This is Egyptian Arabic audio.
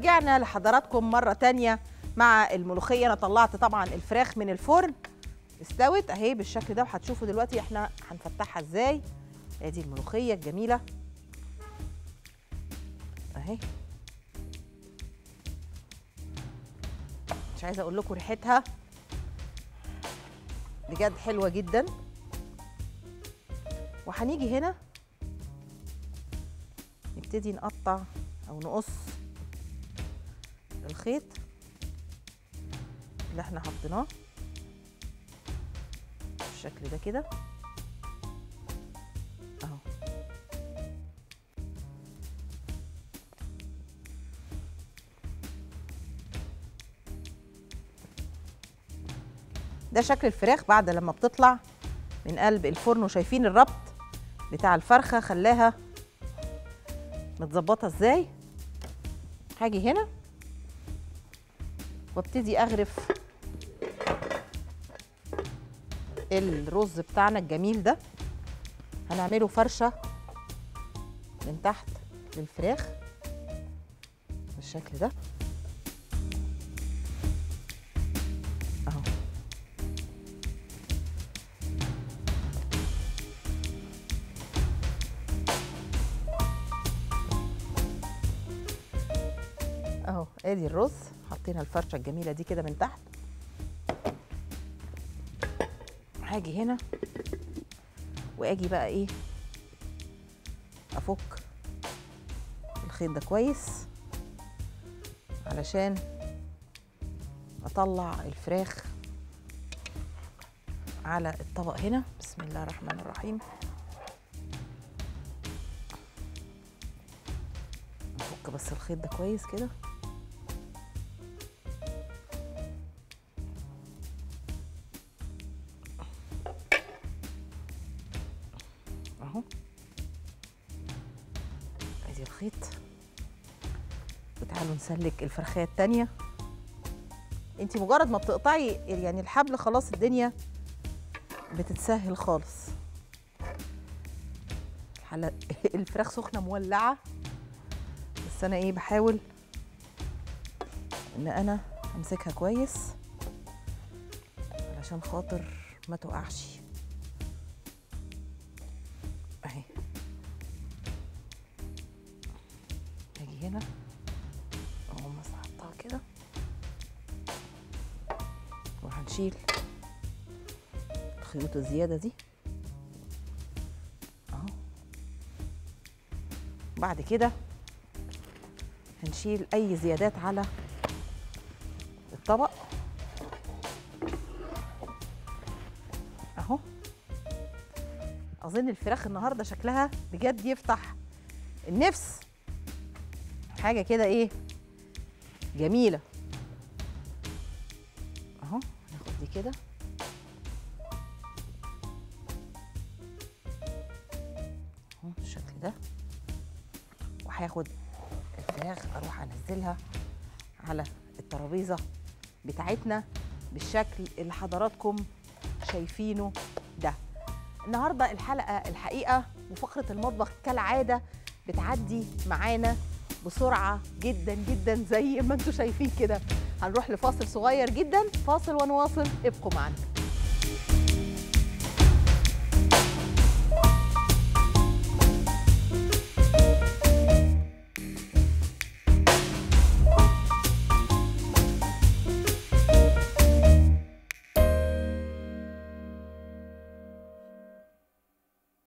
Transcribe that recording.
ورجعنا لحضراتكم مرة تانية مع الملوخية أنا طلعت طبعا الفراخ من الفرن استوت أهي بالشكل ده وهتشوفوا دلوقتي احنا هنفتحها ازاي ادي الملوخية الجميلة اهي مش عايزة أقول لكم ريحتها بجد حلوة جدا وهنيجي هنا نبتدي نقطع او نقص الخيط اللي احنا حطيناه بالشكل ده كده اهو ده شكل الفراخ بعد لما بتطلع من قلب الفرن وشايفين الربط بتاع الفرخه خلاها متظبطه ازاي هاجي هنا وابتدي اغرف الرز بتاعنا الجميل ده هنعمله فرشه من تحت للفراخ بالشكل ده اهو اهو ادي الرز حطينا الفرشه الجميله دي كده من تحت هاجي هنا واجي بقى ايه افك الخيط ده كويس علشان اطلع الفراخ على الطبق هنا بسم الله الرحمن الرحيم نفك بس الخيط ده كويس كده اهو ادي الخيط وتعالوا نسلك الفرخيه التانية انت مجرد ما بتقطعي يعني الحبل خلاص الدنيا بتتسهل خالص الحلقة الفراخ سخنه مولعه بس انا ايه بحاول ان انا امسكها كويس علشان خاطر ما تقعش اهي اجي هنا اقوم بس احطها كده وهنشيل الخيوط الزياده دي اهو بعد كده هنشيل اي زيادات على الطبق اهو اظن الفراخ النهارده شكلها بجد يفتح النفس حاجه كده ايه جميله اهو ناخد دي كده اهو بالشكل ده وهاخد الفراخ اروح انزلها على الترابيزه بتاعتنا بالشكل اللي حضراتكم شايفينه ده النهارده الحلقه الحقيقه وفقره المطبخ كالعاده بتعدي معانا بسرعه جدا جدا زي ما انتم شايفين كده هنروح لفاصل صغير جدا فاصل ونواصل ابقوا معنا